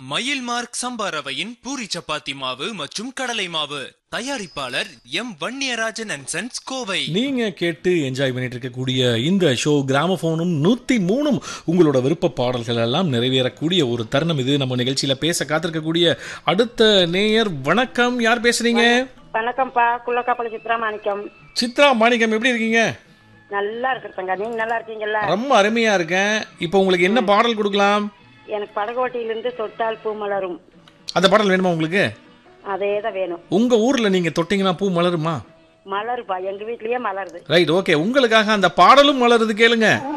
மயில் மார்க் சம்பா ரவையின் பூரி சப்பாத்தி மாவு மற்றும் கடலை மாவு தயாரிப்பாளர் M Vanniyarajan and sons Kovai நீங்க கேட்டு என்ஜாய் பண்ணிட்டு இருக்கக்கூடிய இந்த ஷோ கிராமபோனும் நூத்தி மூணும் உங்களோட விருப்ப பாடல்கள் எல்லாம் நிறைவேறக்கூடிய ஒரு தருணம் இது நம்ம நிகழ்ச்சியில பேச காத்திருக்கக்கூடிய அடுத்த நேயர் வணக்கம் யார் பேசுறீங்க வணக்கம்ப்பா குள்ளக்காப்பள சித்ரா மாணிக்கம் சித்ரா மாணிக்கம் எப்படி இருக்கீங்க நல்லா இருக்கிறாங்க நீங்க நல்லா இருக்கீங்கல்ல ரொம்ப அருமையா இருக்கேன் இப்போ உங்களுக்கு என்ன பாடல் கொடுக்கலாம் எனக்கு படகோட்டியிலிருந்து தொட்டால் பூ மலரும் அந்த பாடல் வேணுமா உங்களுக்கு அதே தான் வேணும் உங்க ஊர்ல நீங்க தொட்டீங்கன்னா பூ மலருமா மலருப்பா எங்க வீட்லயே மலருது ரைட் ஓகே உங்களுக்காக அந்த பாடலும் மலருது கேளுங்க